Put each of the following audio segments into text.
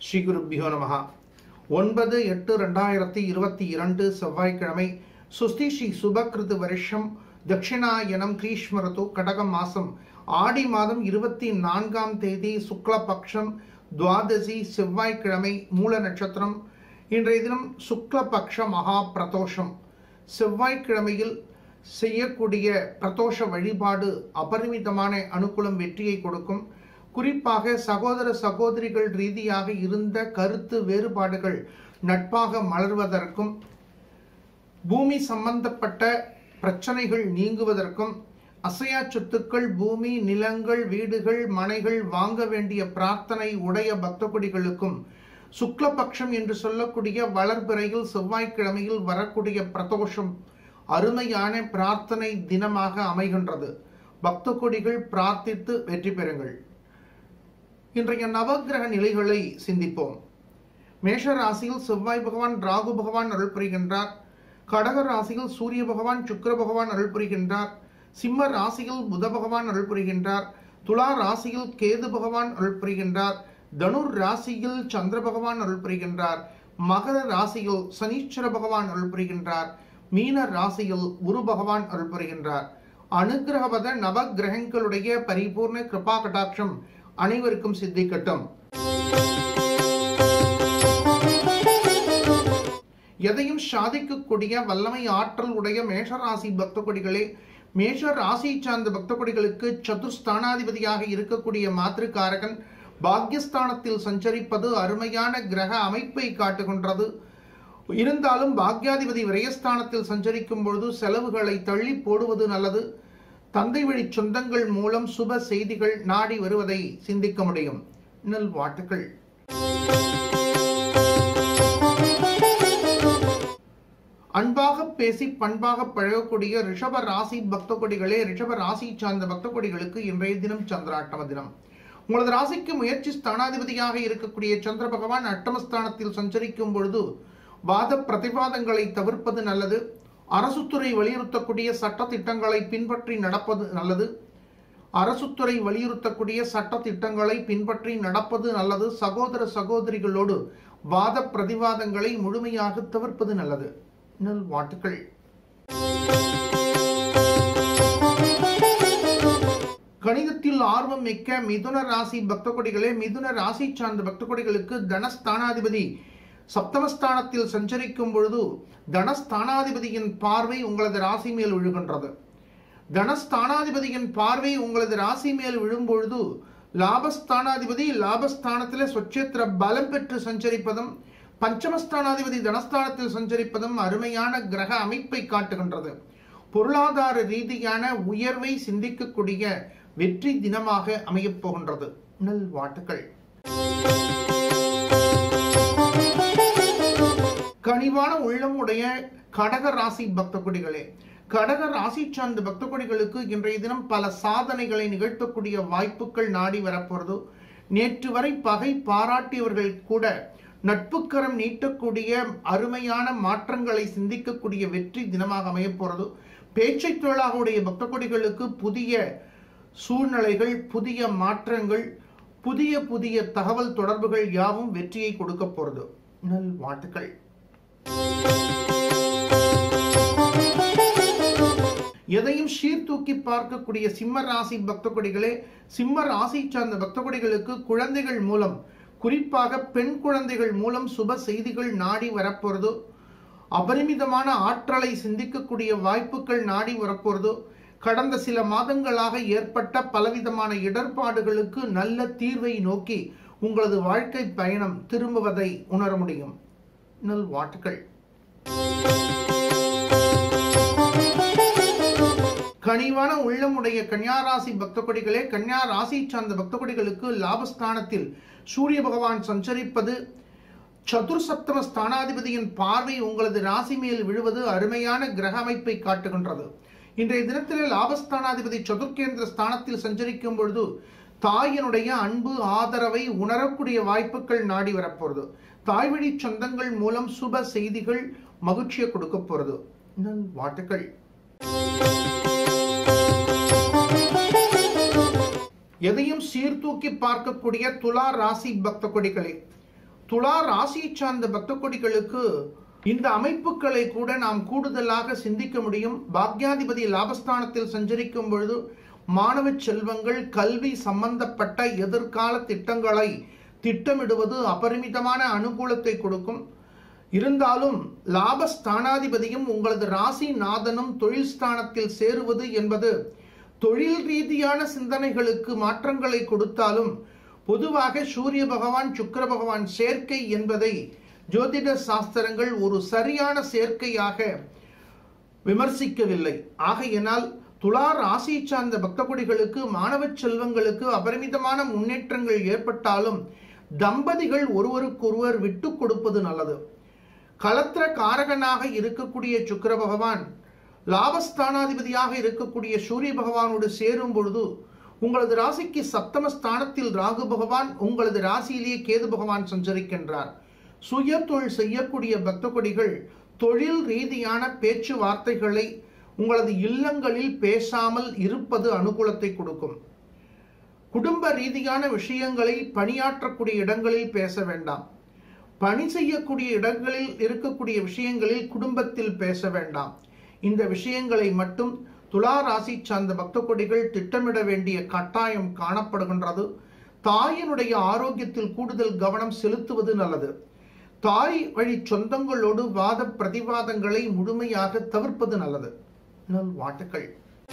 ஸ்ரீ குருப்பியோ நமகா ஒன்பது எட்டு ரெண்டாயிரத்தி இருபத்தி இரண்டு செவ்வாய்க்கிழமை சுஸ்தி ஸ்ரீ சுபகிருது வருஷம் தட்சிணாயனம் கிரீஷ்ம ரிது கடகம் மாசம் ஆடி மாதம் இருபத்தி நான்காம் தேதி சுக்லபக்ஷம் துவாதசி செவ்வாய்க்கிழமை மூல நட்சத்திரம் இன்றைய தினம் சுக்லபக்ஷ மகா பிரதோஷம் செவ்வாய்க்கிழமையில் செய்யக்கூடிய பிரதோஷ வழிபாடு அபரிமிதமான அனுகூலம் வெற்றியை கொடுக்கும் குறிப்பாக சகோதர சகோதரிகள் ரீதியாக இருந்த கருத்து வேறுபாடுகள் நட்பாக மலர்வதற்கும் பூமி சம்பந்தப்பட்ட பிரச்சனைகள் நீங்குவதற்கும் அசையா சொத்துக்கள் பூமி நிலங்கள் வீடுகள் மனைகள் வாங்க வேண்டிய பிரார்த்தனை உடைய பக்தகுடிகளுக்கும் சுக்லபக்ஷம் என்று சொல்லக்கூடிய வளர்பிறையில் செவ்வாய்க்கிழமையில் வரக்கூடிய பிரதோஷம் அருமையான பிரார்த்தனை தினமாக அமைகின்றது பக்த கொடிகள் பிரார்த்தித்து வெற்றி பெறுங்கள் இன்றைய நவகிரக நிலைகளை சிந்திப்போம் மேஷ ராசியில் செவ்வாய் பகவான் ராகு பகவான் அருள் புரிகின்றார் கடக ராசியில் சூரிய பகவான் சுக்கிர பகவான் அருள் புரிகின்றார் சிம்ம ராசியில் புத பகவான் அருள் புரிகின்றார் துலா ராசியில் கேது பகவான் அருள் புரிகின்றார் தனுர் ராசியில் சந்திர பகவான் அருள் புரிகின்றார் மகர ராசியில் சனீஸ்வர பகவான் அருள் புரிகின்றார் மீன ராசியில் குரு பகவான் அருள் புரிகின்றார் அனுகிரகவத நவ கிரகங்களுடைய பரிபூர்ண கிருபா கடாட்சம் அனைவருக்கும் சித்திக்கட்டும் எதையும் சாதிக்கக்கூடிய வல்லமை ஆற்றல் உடைய மேஷராசி பக்த கொடிகளே மேஷ ராசி சார்ந்த பக்த கொடிகளுக்கு சதுர்ஸ்தானாதிபதியாக இருக்கக்கூடிய மாத்திருக்காரகன் பாக்யஸ்தானத்தில் சஞ்சரிப்பது அருமையான கிரக அமைப்பை காட்டுகின்றது இருந்தாலும் பாக்யாதிபதி விரயஸ்தானத்தில் சஞ்சரிக்கும் பொழுது செலவுகளை தள்ளி போடுவது நல்லது தந்தை வழி சொந்தங்கள் மூலம் சுப செய்திகள் நாடி வருவதை சிந்திக்க முடியும் நல் வாட்டுகள் அன்பாக பேசி பண்பாக பழகக்கூடிய ரிஷப ராசி பக்த கொடிகளே ரிஷப ராசி சார்ந்த பக்த கொடிகளுக்கு இன்றைய தினம் சந்திராட்டம தினம் உங்களது ராசிக்கு முயற்சி ஸ்தானாதிபதியாக இருக்கக்கூடிய சந்திர பகவான் அட்டமஸ்தானத்தில் சஞ்சரிக்கும் பொழுது வாத பிரதிவாதங்களை தவிர்ப்பது நல்லது அரசுத்துறை வலியுறுத்தக்கூடிய சட்ட திட்டங்களை பின்பற்றி நடப்பது நல்லது அரசுத்துறை வலியுறுத்தக்கூடிய சட்ட திட்டங்களை பின்பற்றி நடப்பது நல்லது சகோதர சகோதரிகளோடு வாத பிரதிவாதங்களை முழுமையாக தவிர்ப்பது நல்லது நல் வாட்டுகள் கணிதத்தில் ஆர்வம் மிக்க மிதுன ராசி பக்த கொடிகளே மிதுன ராசி சார்ந்த பக்த கொடிகளுக்கு தனஸ்தானாதிபதி சப்தமஸ்தானத்தில் சஞ்சரிக்கும் பொழுது தனஸ்தானாதிபதியின் பார்வை உங்களது ராசி மேல் விழுகின்றது தனஸ்தானாதிபதியின் பார்வை உங்களது ராசி மேல் விழும்பொழுது லாபஸ்தானாதிபதி லாபஸ்தானத்தில் சொச்சேத்திர பலம் பெற்று சஞ்சரிப்பதும் பஞ்சமஸ்தானாதிபதி தனஸ்தானத்தில் சஞ்சரிப்பதும் அருமையான கிரக அமைப்பை காட்டுகின்றது பொருளாதார ரீதியான உயர்வை சிந்திக்கக்கூடிய வெற்றி தினமாக அமையப் போகின்றது நல் வாட்டுகள் கனிவான உள்ளம் உடைய கடக ராசி பக்த கொடிகளே கடக ராசி சார்ந்த பக்த கொடிகளுக்கு இன்றைய தினம் பல சாதனைகளை நிகழ்த்தக்கூடிய வாய்ப்புகள் நாடி வரப்போறது நேற்று வரை பகை பாராட்டியவர்கள் கூட நட்புக்கரம் நீட்டக்கூடிய அருமையான மாற்றங்களை சிந்திக்கக்கூடிய வெற்றி தினமாக அமையப் போறது பேச்சை தொழிலாக உடைய பக்த கொடிகளுக்கு புதிய சூழ்நிலைகள் புதிய மாற்றங்கள் புதிய புதிய தகவல் தொடர்புகள் யாவும் வெற்றியை கொடுக்க போறது நல் வாழ்த்துக்கள் எதையும் சீர்தூக்கி பார்க்கக்கூடிய சிம்ம ராசி பக்த கொடிகளே சிம்ம ராசி சார்ந்த பக்த கொடிகளுக்கு குழந்தைகள் மூலம் குறிப்பாக பெண் குழந்தைகள் மூலம் சுப செய்திகள் நாடி வரப்போறது அபரிமிதமான ஆற்றலை சிந்திக்கக்கூடிய வாய்ப்புகள் நாடி வரப்போறது கடந்த சில மாதங்களாக ஏற்பட்ட பலவிதமான இடர்பாடுகளுக்கு நல்ல தீர்வை நோக்கி உங்களது வாழ்க்கை பயணம் திரும்புவதை உணர முடியும் நல் வாட்டுகள் கனிவான உள்ளமுடைய கன்னியாராசி பக்த கொடிகளே கன்னியா ராசி சார்ந்த பக்த கொடிகளுக்கு லாபஸ்தானத்தில் சூரிய பகவான் சஞ்சரிப்பது சதுர் சப்தம ஸ்தானாதிபதியின் பார்வை உங்களது ராசி மேல் விழுவது அருமையான கிரக அமைப்பை காட்டுகின்றது இன்றைய தினத்தில் லாபஸ்தானாதிபதி சதுர்கேந்திர ஸ்தானத்தில் சஞ்சரிக்கும் பொழுது தாயினுடைய அன்பு ஆதரவை உணரக்கூடிய வாய்ப்புகள் நாடி வரப்போறது தாய் வழி சொந்தங்கள் மூலம் சுப செய்திகள் மகிழ்ச்சியை கொடுக்க போறது வாட்டுகள் எதையும் சீர்தூக்கி பார்க்கக்கூடிய துலா ராசி பக்த கொடிகளே துலா ராசியை சார்ந்த பக்த கொடிகளுக்கு இந்த அமைப்புகளை கூட நாம் கூடுதலாக சிந்திக்க முடியும் பாக்யாதிபதி லாபஸ்தானத்தில் சஞ்சரிக்கும் பொழுது மாணவ செல்வங்கள் கல்வி சம்பந்தப்பட்ட எதிர்கால திட்டங்களை திட்டமிடுவது அபரிமிதமான அனுகூலத்தை கொடுக்கும் இருந்தாலும் லாபஸ்தானாதிபதியும் உங்களது ராசி நாதனும் தொழில் ஸ்தானத்தில் சேருவது என்பது தொழில் ரீதியான சிந்தனைகளுக்கு மாற்றங்களை கொடுத்தாலும் பொதுவாக சூரிய பகவான் சுக்கிர பகவான் சேர்க்கை என்பதை ஜோதிட சாஸ்திரங்கள் ஒரு சரியான சேர்க்கையாக விமர்சிக்கவில்லை ஆகையினால் துலா ராசியை சார்ந்த பக்த கொடிகளுக்கு மாணவ செல்வங்களுக்கு அபரிமிதமான முன்னேற்றங்கள் ஏற்பட்டாலும் தம்பதிகள் ஒருவருக்கொருவர் விட்டு கொடுப்பது நல்லது களத்திர காரகனாக இருக்கக்கூடிய சுக்கிர பகவான் லாபஸ்தானாதிபதியாக இருக்கக்கூடிய சூரிய பகவானோடு சேரும் பொழுது உங்களது ராசிக்கு சப்தம ஸ்தானத்தில் ராகு பகவான் உங்களது ராசியிலேயே கேது பகவான் சஞ்சரிக்கின்றார் சுய தொழில் செய்யக்கூடிய பக்த கொடிகள் தொழில் ரீதியான பேச்சுவார்த்தைகளை உங்களது இல்லங்களில் பேசாமல் இருப்பது அனுகூலத்தை கொடுக்கும் குடும்ப ரீதியான விஷயங்களை பணியாற்றக்கூடிய இடங்களில் பேச வேண்டாம் பணி செய்யக்கூடிய இடங்களில் இருக்கக்கூடிய விஷயங்களில் குடும்பத்தில் பேச வேண்டாம் இந்த விஷயங்களை மட்டும் துலா ராசி சார்ந்த பக்த கொடிகள் திட்டமிட வேண்டிய கட்டாயம் காணப்படுகின்றது தாயினுடைய ஆரோக்கியத்தில் கூடுதல் கவனம் செலுத்துவது நல்லது தாய் வழி சொந்தங்களோடு வாத பிரதிவாதங்களை முழுமையாக தவிர்ப்பது நல்லது நல் வாழ்த்துக்கள்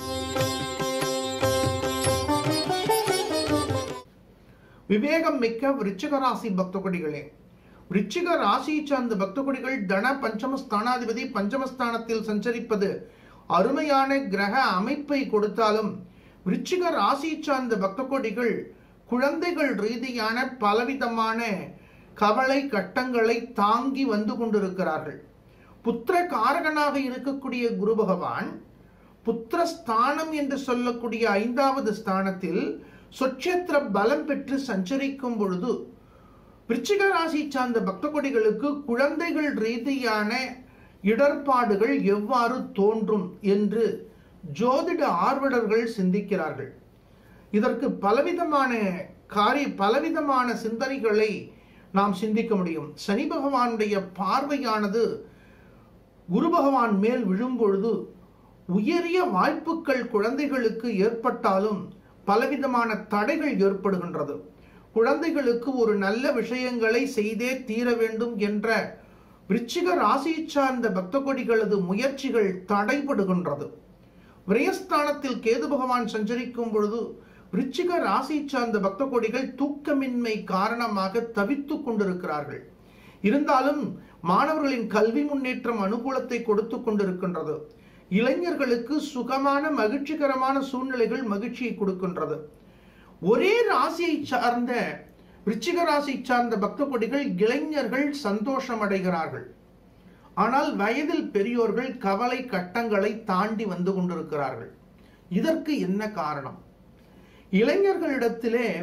விவேகம் மிக்க விருச்சிக ராசி பக்த கொடிகளே விருச்சிக ராசியை சார்ந்த பக்த கொடிகள் தன பஞ்சம ஸ்தானாதிபதி பஞ்சமஸ்தானத்தில் சஞ்சரிப்பது அருமையான கிரக அமைப்பை கொடுத்தாலும் விருச்சிக ராசியை சார்ந்த பக்த கொடிகள் குழந்தைகள் ரீதியான பலவிதமான கவலை கட்டங்களை தாங்கி வந்து கொண்டிருக்கிறார்கள் புத்திர காரகனாக இருக்கக்கூடிய குரு பகவான் புத்திரஸ்தானம் என்று சொல்லக்கூடிய ஐந்தாவது ஸ்தானத்தில் சொச்சேத்திர பலம் பெற்று சஞ்சரிக்கும் பொழுது விருச்சிக ராசி சார்ந்த பக்த கொடிகளுக்கு குழந்தைகள் ரீதியான இடர்பாடுகள் எவ்வாறு தோன்றும் என்று ஜோதிட ஆர்வலர்கள் சிந்திக்கிறார்கள் இதற்கு பலவிதமான காரி பலவிதமான சிந்தனைகளை நாம் சிந்திக்க முடியும் சனி பகவானுடைய பார்வையானது குரு பகவான் மேல் விழும்பொழுது உயரிய வாய்ப்புகள் குழந்தைகளுக்கு ஏற்பட்டாலும் பலவிதமான தடைகள் ஏற்படுகின்றது குழந்தைகளுக்கு ஒரு நல்ல விஷயங்களை செய்தே தீர வேண்டும் என்ற விருச்சிக ராசியை சார்ந்த பக்த கொடிகளது முயற்சிகள் தடைபடுகின்றது விரயஸ்தானத்தில் கேது பகவான் சஞ்சரிக்கும் பொழுது விருச்சிக ராசியை சார்ந்த பக்த கொடிகள் தூக்கமின்மை காரணமாக தவித்துக் கொண்டிருக்கிறார்கள் இருந்தாலும் மாணவர்களின் கல்வி முன்னேற்றம் அனுகூலத்தை கொடுத்து கொண்டிருக்கின்றது இளைஞர்களுக்கு சுகமான மகிழ்ச்சிகரமான சூழ்நிலைகள் மகிழ்ச்சியை கொடுக்கின்றது ஒரே ராசியை சார்ந்த விருச்சிக ராசி சார்ந்த பக்த கொடிகள் இளைஞர்கள் சந்தோஷம் அடைகிறார்கள் ஆனால் வயதில் பெரியோர்கள் கவலை கட்டங்களை தாண்டி வந்து கொண்டிருக்கிறார்கள் இதற்கு என்ன காரணம் இளைஞர்களிடத்திலே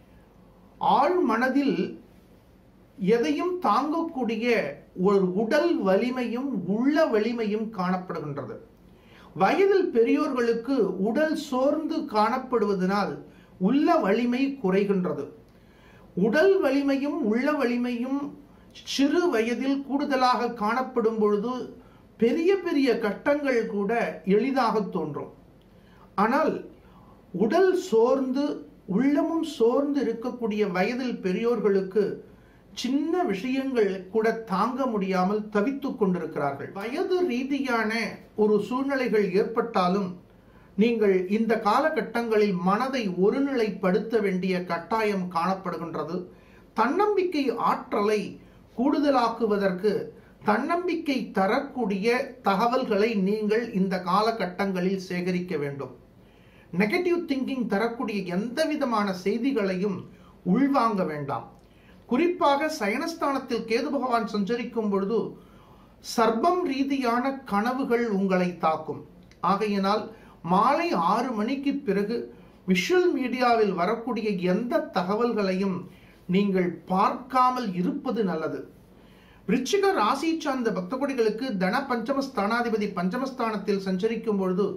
ஆழ் மனதில் எதையும் தாங்கக்கூடிய ஒரு உடல் வலிமையும் உள்ள வலிமையும் காணப்படுகின்றது வயதில் பெரியோர்களுக்கு உடல் சோர்ந்து காணப்படுவதனால் உள்ள வலிமை குறைகின்றது உடல் வலிமையும் உள்ள வலிமையும் சிறு வயதில் கூடுதலாக காணப்படும் பொழுது பெரிய பெரிய கட்டங்கள் கூட எளிதாக தோன்றும் ஆனால் உடல் சோர்ந்து உள்ளமும் சோர்ந்து இருக்கக்கூடிய வயதில் பெரியோர்களுக்கு சின்ன விஷயங்கள் கூட தாங்க முடியாமல் தவித்துக் கொண்டிருக்கிறார்கள் வயது ரீதியான ஒரு சூழ்நிலைகள் ஏற்பட்டாலும் நீங்கள் இந்த காலகட்டங்களில் மனதை ஒருநிலைப்படுத்த வேண்டிய கட்டாயம் காணப்படுகின்றது தன்னம்பிக்கை ஆற்றலை கூடுதலாக்குவதற்கு தன்னம்பிக்கை தரக்கூடிய தகவல்களை நீங்கள் இந்த காலகட்டங்களில் சேகரிக்க வேண்டும் நெகட்டிவ் திங்கிங் தரக்கூடிய எந்த விதமான செய்திகளையும் உள்வாங்க வேண்டாம் குறிப்பாக சயனஸ்தானத்தில் கேது பகவான் சஞ்சரிக்கும் பொழுது சர்ப்பம் ரீதியான கனவுகள் உங்களை தாக்கும் ஆகையினால் மாலை ஆறு மணிக்கு பிறகு விஷுவல் மீடியாவில் வரக்கூடிய எந்த தகவல்களையும் நீங்கள் பார்க்காமல் இருப்பது நல்லது விருச்சிக ராசி சார்ந்த பக்தகொடிகளுக்கு தன பஞ்சம ஸ்தானாதிபதி பஞ்சமஸ்தானத்தில் சஞ்சரிக்கும் பொழுது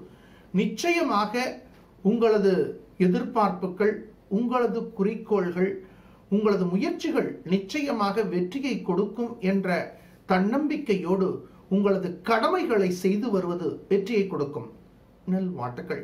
நிச்சயமாக உங்களது எதிர்பார்ப்புகள் உங்களது குறிக்கோள்கள் உங்களது முயற்சிகள் நிச்சயமாக வெற்றியை கொடுக்கும் என்ற தன்னம்பிக்கையோடு உங்களது கடமைகளை செய்து வருவது வெற்றியை கொடுக்கும் நல் வாழ்த்துக்கள்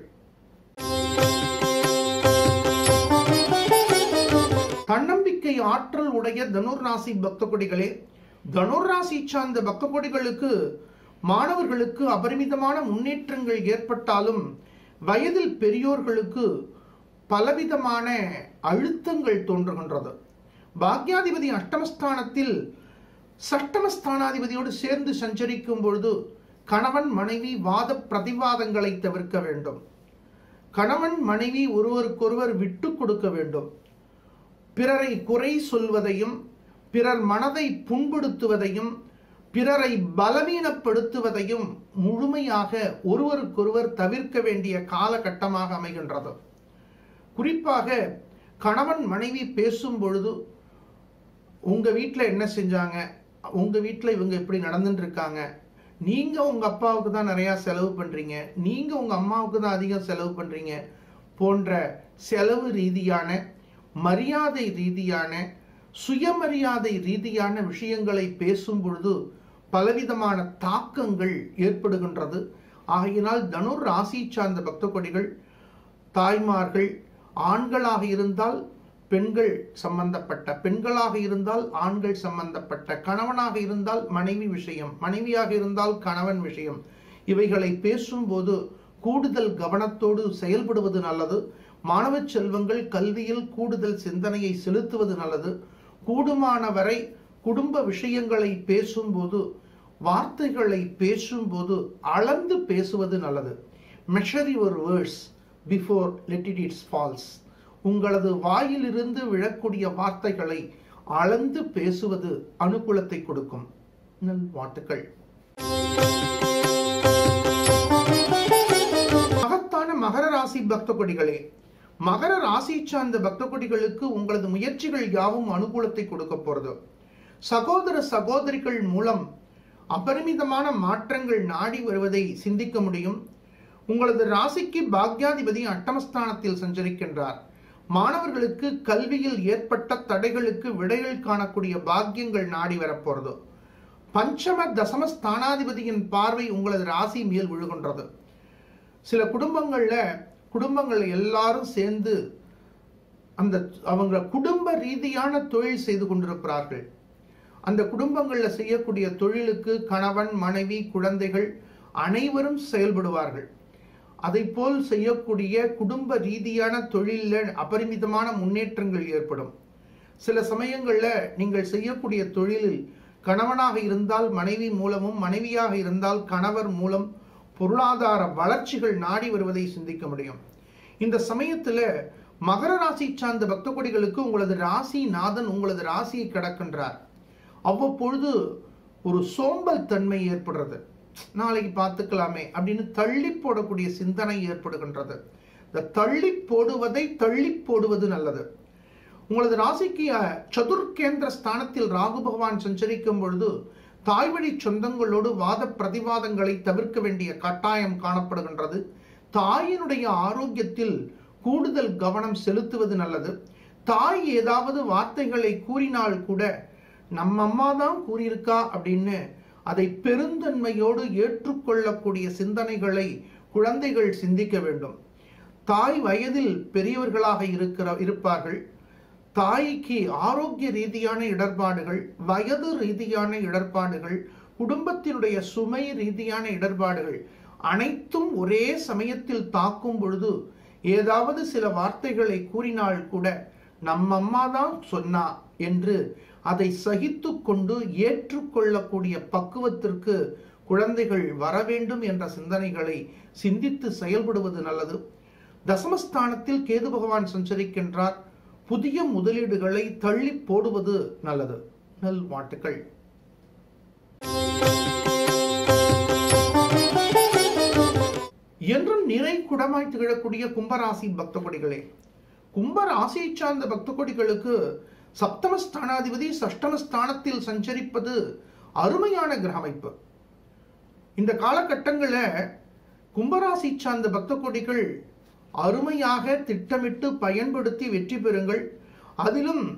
தன்னம்பிக்கை ஆற்றல் உடைய தனுர் ராசி பக்த கொடிகளே தனுர் ராசி சார்ந்த பக்த கொடிகளுக்கு மாணவர்களுக்கு அபரிமிதமான முன்னேற்றங்கள் ஏற்பட்டாலும் வயதில் பெரியோர்களுக்கு பலவிதமான அழுத்தங்கள் தோன்றுகின்றது பாக்யாதிபதி அஷ்டமஸ்தானத்தில் சஷ்டமஸ்தானாதிபதியோடு சேர்ந்து சஞ்சரிக்கும் பொழுது கணவன் மனைவி வாத பிரதிவாதங்களை தவிர்க்க வேண்டும் கணவன் மனைவி ஒருவருக்கொருவர் விட்டு கொடுக்க வேண்டும் பிறரை குறை சொல்வதையும் பிறர் மனதை புண்படுத்துவதையும் பிறரை பலவீனப்படுத்துவதையும் முழுமையாக ஒருவருக்கொருவர் தவிர்க்க வேண்டிய காலகட்டமாக அமைகின்றது குறிப்பாக கணவன் மனைவி பேசும் பொழுது உங்க வீட்டில் என்ன செஞ்சாங்க உங்க வீட்டில் இவங்க இப்படி நடந்துட்டு இருக்காங்க நீங்க உங்க அப்பாவுக்கு தான் நிறைய செலவு பண்றீங்க நீங்க உங்க அம்மாவுக்கு தான் அதிகம் செலவு பண்றீங்க போன்ற செலவு ரீதியான மரியாதை ரீதியான சுயமரியாதை ரீதியான விஷயங்களை பேசும் பொழுது பலவிதமான தாக்கங்கள் ஏற்படுகின்றது ஆகையினால் தனுர் ராசி சார்ந்த பக்த கொடிகள் தாய்மார்கள் ஆண்களாக இருந்தால் பெண்கள் சம்பந்தப்பட்ட பெண்களாக இருந்தால் ஆண்கள் சம்பந்தப்பட்ட கணவனாக இருந்தால் மனைவி விஷயம் மனைவியாக இருந்தால் கணவன் விஷயம் இவைகளை பேசும்போது கூடுதல் கவனத்தோடு செயல்படுவது நல்லது மாணவ செல்வங்கள் கல்வியில் கூடுதல் சிந்தனையை செலுத்துவது நல்லது கூடுமானவரை குடும்ப விஷயங்களை பேசும்போது வார்த்தைகளை பேசும்போது அளந்து பேசுவது நல்லது measure your words before let it it's falls உங்களது வாயிலிருந்து விழக்கூடிய வார்த்தைகளை அளந்து பேசுவது அனுகூலத்தை கொடுக்கும் நல் வாழ்த்துக்கள் மகத்தான மகர ராசி பக்த கொடிகளே மகர ராசி சார்ந்த பக்த கொடிகளுக்கு உங்களது முயற்சிகள் யாவும் அனுகூலத்தை கொடுக்க போறது சகோதர சகோதரிகள் மூலம் அபரிமிதமான மாற்றங்கள் நாடி வருவதை சிந்திக்க முடியும் உங்களது ராசிக்கு பாக்யாதிபதி அட்டமஸ்தானத்தில் சஞ்சரிக்கின்றார் மாணவர்களுக்கு கல்வியில் ஏற்பட்ட தடைகளுக்கு விடைகள் காணக்கூடிய பாக்கியங்கள் நாடி வரப்போறது பஞ்சம தசம ஸ்தானாதிபதியின் பார்வை உங்களது ராசி மேல் விழுகின்றது சில குடும்பங்கள்ல குடும்பங்கள் எல்லாரும் சேர்ந்து அந்த அவங்க குடும்ப ரீதியான தொழில் செய்து கொண்டிருக்கிறார்கள் அந்த குடும்பங்கள்ல செய்யக்கூடிய தொழிலுக்கு கணவன் மனைவி குழந்தைகள் அனைவரும் செயல்படுவார்கள் அதை போல் செய்யக்கூடிய குடும்ப ரீதியான தொழிலில் அபரிமிதமான முன்னேற்றங்கள் ஏற்படும் சில சமயங்கள்ல நீங்கள் செய்யக்கூடிய தொழிலில் கணவனாக இருந்தால் மனைவி மூலமும் மனைவியாக இருந்தால் கணவர் மூலம் பொருளாதார வளர்ச்சிகள் நாடி வருவதை சிந்திக்க முடியும் இந்த சமயத்துல மகர ராசி சார்ந்த பக்த கொடிகளுக்கு உங்களது ராசி நாதன் உங்களது ராசியை கடக்கின்றார் அவ்வப்பொழுது ஒரு சோம்பல் தன்மை ஏற்படுறது நாளைக்கு பார்த்துக்கலாமே அப்படின்னு தள்ளி போடக்கூடிய சிந்தனை ஏற்படுகின்றது இந்த தள்ளி போடுவதை தள்ளி போடுவது நல்லது உங்களது ராசிக்கு சதுர்கேந்திர ஸ்தானத்தில் ராகு பகவான் சஞ்சரிக்கும் பொழுது தாய்வழி சொந்தங்களோடு வாத பிரதிவாதங்களை தவிர்க்க வேண்டிய கட்டாயம் காணப்படுகின்றது தாயினுடைய ஆரோக்கியத்தில் கூடுதல் கவனம் செலுத்துவது நல்லது தாய் ஏதாவது வார்த்தைகளை கூறினால் கூட நம்ம அம்மா தான் கூறியிருக்கா அப்படின்னு அதை பெருந்தன்மையோடு ஏற்றுக்கொள்ளக்கூடிய சிந்தனைகளை குழந்தைகள் சிந்திக்க வேண்டும் தாய் வயதில் பெரியவர்களாக இருக்கிற இருப்பார்கள் தாய்க்கு ஆரோக்கிய ரீதியான இடர்பாடுகள் வயது ரீதியான இடர்பாடுகள் குடும்பத்தினுடைய சுமை ரீதியான இடர்பாடுகள் அனைத்தும் ஒரே சமயத்தில் தாக்கும் பொழுது ஏதாவது சில வார்த்தைகளை கூறினால் கூட நம்ம அம்மா தான் சொன்னா என்று அதை சகித்து கொண்டு ஏற்றுக்கொள்ளக்கூடிய பக்குவத்திற்கு குழந்தைகள் வர வேண்டும் என்ற சிந்தனைகளை சிந்தித்து செயல்படுவது நல்லது தசமஸ்தானத்தில் கேது பகவான் சஞ்சரிக்கின்றார் புதிய முதலீடுகளை தள்ளி போடுவது நல்லது நல் வாழ்த்துக்கள் என்றும் நிறை குடமாய் திகழக்கூடிய கும்பராசி பக்த கொடிகளே கும்பராசியை சார்ந்த பக்த கொடிகளுக்கு சப்தமஸ்தானாதிபதி சஷ்டமஸ்தானத்தில் சஞ்சரிப்பது அருமையான கிரக அமைப்பு இந்த காலகட்டங்களில் கும்பராசி சார்ந்த பக்த கொடிகள் அருமையாக திட்டமிட்டு பயன்படுத்தி வெற்றி பெறுங்கள் அதிலும்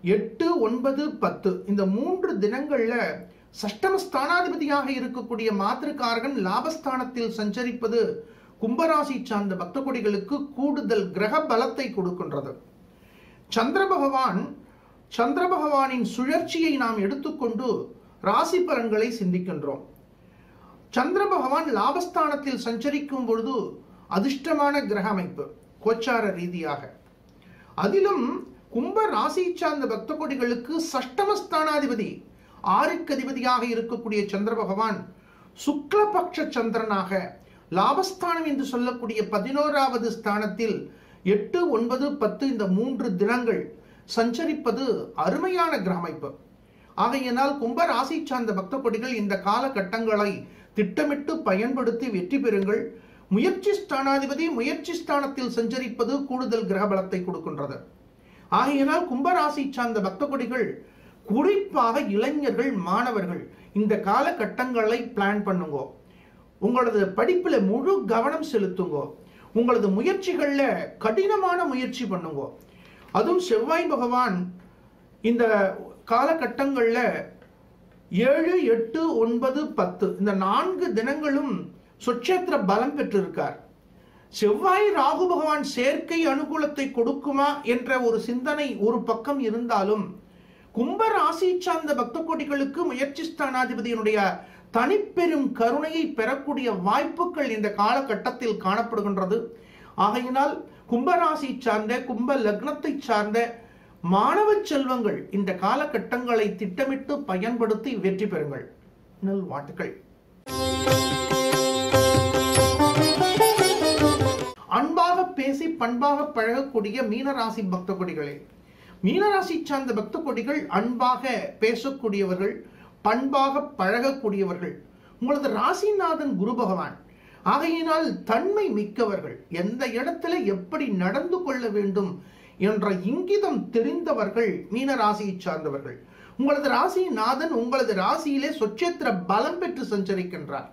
எட்டு ஒன்பது பத்து இந்த மூன்று தினங்கள்ல சஷ்டம ஸ்தானாதிபதியாக இருக்கக்கூடிய மாத்திருக்காரகன் லாபஸ்தானத்தில் சஞ்சரிப்பது கும்பராசி சார்ந்த பக்த கொடிகளுக்கு கூடுதல் கிரக பலத்தை கொடுக்கின்றது சந்திர பகவான் சந்திர பகவானின் சுழற்சியை நாம் எடுத்துக்கொண்டு ராசி பலன்களை சிந்திக்கின்றோம் சந்திர பகவான் லாபஸ்தானத்தில் சஞ்சரிக்கும் பொழுது அதிர்ஷ்டமான கிரக அமைப்பு கோச்சார ரீதியாக அதிலும் கும்ப ராசி சார்ந்த பக்த கோடிகளுக்கு சஷ்டமஸ்தானாதிபதி ஆறுக்கு அதிபதியாக இருக்கக்கூடிய சந்திர பகவான் சுக்லபக்ஷ சந்திரனாக லாபஸ்தானம் என்று சொல்லக்கூடிய பதினோராவது ஸ்தானத்தில் எட்டு ஒன்பது பத்து இந்த மூன்று தினங்கள் சஞ்சரிப்பது அருமையான கிரக அமைப்பு ஆகையினால் கும்ப ராசி சார்ந்த பக்த கொடிகள் இந்த காலகட்டங்களை திட்டமிட்டு பயன்படுத்தி வெற்றி பெறுங்கள் முயற்சி ஸ்தானாதிபதி முயற்சி ஸ்தானத்தில் சஞ்சரிப்பது கூடுதல் கிரக பலத்தை கொடுக்கின்றது ஆகையினால் கும்பராசி சார்ந்த பக்த கொடிகள் குறிப்பாக இளைஞர்கள் மாணவர்கள் இந்த காலகட்டங்களை பிளான் பண்ணுங்க உங்களது படிப்புல முழு கவனம் செலுத்துங்க உங்களது முயற்சிகள்ல கடினமான முயற்சி பண்ணுங்க அதுவும் செவ்வாய் பகவான் இந்த காலகட்டங்கள்ல ஏழு எட்டு ஒன்பது பத்து இந்த நான்கு தினங்களும் சுட்சேத்திர பலம் பெற்றிருக்கார் செவ்வாய் ராகு பகவான் சேர்க்கை அனுகூலத்தை கொடுக்குமா என்ற ஒரு சிந்தனை ஒரு பக்கம் இருந்தாலும் கும்ப ராசி சார்ந்த பக்த கோடிகளுக்கு முயற்சி ஸ்தானாதிபதியினுடைய தனிப்பெரும் கருணையை பெறக்கூடிய வாய்ப்புகள் இந்த காலகட்டத்தில் காணப்படுகின்றது ஆகையினால் கும்பராசி சார்ந்த கும்ப லக்னத்தை சார்ந்த மாணவ செல்வங்கள் இந்த காலகட்டங்களை திட்டமிட்டு பயன்படுத்தி வெற்றி பெறுங்கள் நல் வாழ்த்துக்கள் அன்பாக பேசி பண்பாக பழகக்கூடிய மீனராசி பக்த கொடிகளே மீனராசி சார்ந்த பக்த கொடிகள் அன்பாக பேசக்கூடியவர்கள் பண்பாக பழகக்கூடியவர்கள் உங்களது ராசிநாதன் குரு பகவான் ஆகையினால் தன்மை மிக்கவர்கள் எந்த இடத்துல எப்படி நடந்து கொள்ள வேண்டும் என்ற இங்கிதம் தெரிந்தவர்கள் மீன ராசியை சார்ந்தவர்கள் உங்களது ராசிநாதன் உங்களது ராசியிலே சொச்சேத்திர பலம் பெற்று சஞ்சரிக்கின்றார்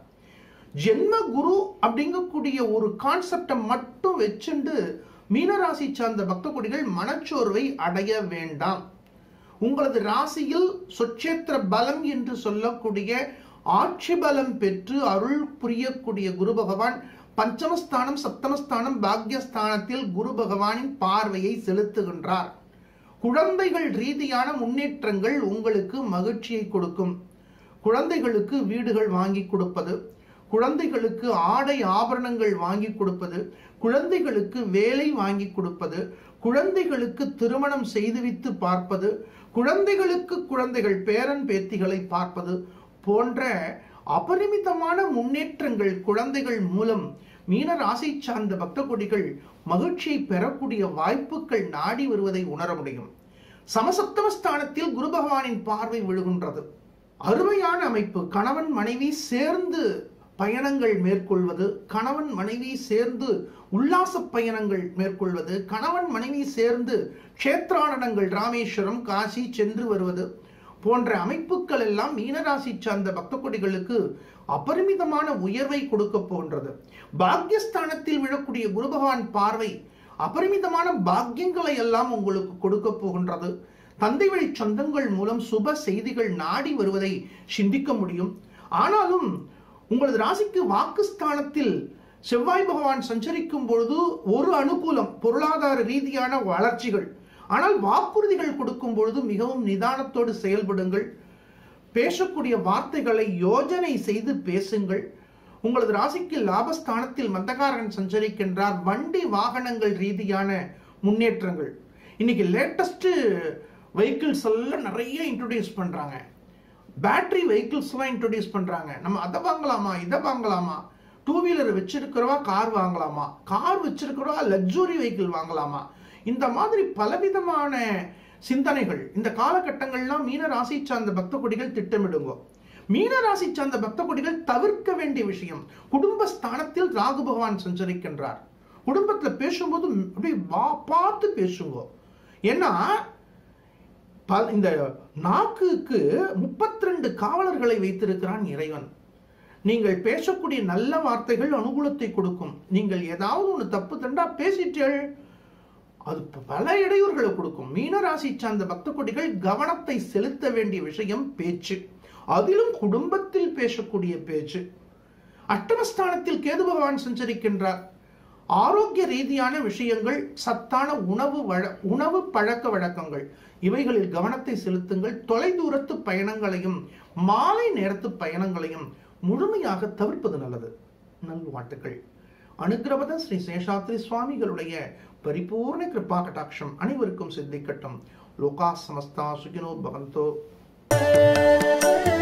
ஜென்ம குரு அப்படிங்கக்கூடிய ஒரு கான்செப்டை மட்டும் வச்சுண்டு மீனராசி சார்ந்த பக்த கொடிகள் மனச்சோர்வை அடைய வேண்டாம் உங்களது ராசியில் சொச்சேத்திர பலம் என்று சொல்லக்கூடிய ஆட்சி பலம் பெற்று அருள் புரியக்கூடிய குரு பகவான் பஞ்சமஸ்தானம் சப்தமஸ்தானம் பாக்யஸ்தானத்தில் குரு பகவானின் பார்வையை செலுத்துகின்றார் குழந்தைகள் ரீதியான முன்னேற்றங்கள் உங்களுக்கு மகிழ்ச்சியை கொடுக்கும் குழந்தைகளுக்கு வீடுகள் வாங்கி கொடுப்பது குழந்தைகளுக்கு ஆடை ஆபரணங்கள் வாங்கி கொடுப்பது குழந்தைகளுக்கு வேலை வாங்கி கொடுப்பது குழந்தைகளுக்கு திருமணம் செய்துவித்து பார்ப்பது குழந்தைகளுக்கு குழந்தைகள் பேரன் பேத்திகளை பார்ப்பது போன்ற அபரிமிதமான முன்னேற்றங்கள் குழந்தைகள் மூலம் மீன ராசி சார்ந்த பக்த கொடிகள் மகிழ்ச்சியை பெறக்கூடிய வாய்ப்புகள் நாடி வருவதை உணர முடியும் சமசப்தமஸ்தானத்தில் குரு பகவானின் பார்வை விழுகின்றது அருமையான அமைப்பு கணவன் மனைவி சேர்ந்து பயணங்கள் மேற்கொள்வது கணவன் மனைவி சேர்ந்து உல்லாச பயணங்கள் மேற்கொள்வது கணவன் மனைவி சேர்ந்து க்ஷேத்ரானங்கள் ராமேஸ்வரம் காசி சென்று வருவது போன்ற அமைப்புகள் எல்லாம் மீனராசி சார்ந்த பக்த கொடிகளுக்கு அபரிமிதமான உயர்வை கொடுக்க போன்றது பாக்யஸ்தானத்தில் விழக்கூடிய குரு பகவான் பார்வை அபரிமிதமான பாக்கியங்களை எல்லாம் உங்களுக்கு கொடுக்க போகின்றது தந்தை வழி சொந்தங்கள் மூலம் சுப செய்திகள் நாடி வருவதை சிந்திக்க முடியும் ஆனாலும் உங்களது ராசிக்கு வாக்குஸ்தானத்தில் செவ்வாய் பகவான் சஞ்சரிக்கும் பொழுது ஒரு அனுகூலம் பொருளாதார ரீதியான வளர்ச்சிகள் ஆனால் வாக்குறுதிகள் கொடுக்கும் பொழுது மிகவும் நிதானத்தோடு செயல்படுங்கள் பேசக்கூடிய வார்த்தைகளை யோஜனை செய்து பேசுங்கள் உங்களது ராசிக்கு லாபஸ்தானத்தில் மந்தகாரகன் சஞ்சரிக்கின்றார் வண்டி வாகனங்கள் ரீதியான முன்னேற்றங்கள் இன்னைக்கு லேட்டஸ்ட் வெஹிக்கிள்ஸ் எல்லாம் நிறைய இன்ட்ரடியூஸ் பண்றாங்க பேட்டரி வெஹிக்கிள்ஸ்லாம் இன்ட்ரடியூஸ் பண்றாங்க நம்ம அதை வாங்கலாமா இதை வாங்கலாமா டூ வீலர் வச்சிருக்கிறவா கார் வாங்கலாமா கார் வச்சிருக்கிறவா லக்ஸுரி வெஹிக்கிள் வாங்கலாமா இந்த மாதிரி பலவிதமான சிந்தனைகள் இந்த காலகட்டங்கள்லாம் மீன ராசி சார்ந்த பக்த கொடிகள் திட்டமிடுங்க மீன ராசி சார்ந்த பக்த கொடிகள் தவிர்க்க வேண்டிய விஷயம் குடும்ப ஸ்தானத்தில் ராகு பகவான் சஞ்சரிக்கின்றார் குடும்பத்துல பேசும்போது அப்படியே வா- பார்த்து பேசுங்க ஏன்னா ப- இந்த நாக்குக்கு 32 காவலர்களை வைத்திருக்கிறான் இறைவன் நீங்கள் பேசக்கூடிய நல்ல வார்த்தைகள் அனுகூலத்தை கொடுக்கும் நீங்கள் ஏதாவது ஒன்று தப்பு தண்டா பேசிட்டீர்கள் அது பல இடையூறுகளை கொடுக்கும் மீனராசி சார்ந்த பக்த கொடிகள் கவனத்தை செலுத்த வேண்டிய விஷயம் பேச்சு அதிலும் குடும்பத்தில் பேசக்கூடிய பேச்சு அட்டமஸ்தானத்தில் கேது பகவான் சஞ்சரிக்கின்றார் ஆரோக்கிய ரீதியான விஷயங்கள் சத்தான உணவு வழ உணவு பழக்க வழக்கங்கள் இவைகளில் கவனத்தை செலுத்துங்கள் தொலைதூரத்து பயணங்களையும் மாலை நேரத்து பயணங்களையும் முழுமையாக தவிர்ப்பது நல்லது நல்வாழ்த்துக்கள் அனுகிரவத ஸ்ரீ சேஷாத்ரி சுவாமிகளுடைய பரிபூர்ண கிருபா கட்டாட்சம் அனைவருக்கும் சித்திக்கட்டும் லோகா சமஸ்தா சுகினோ பவந்தோ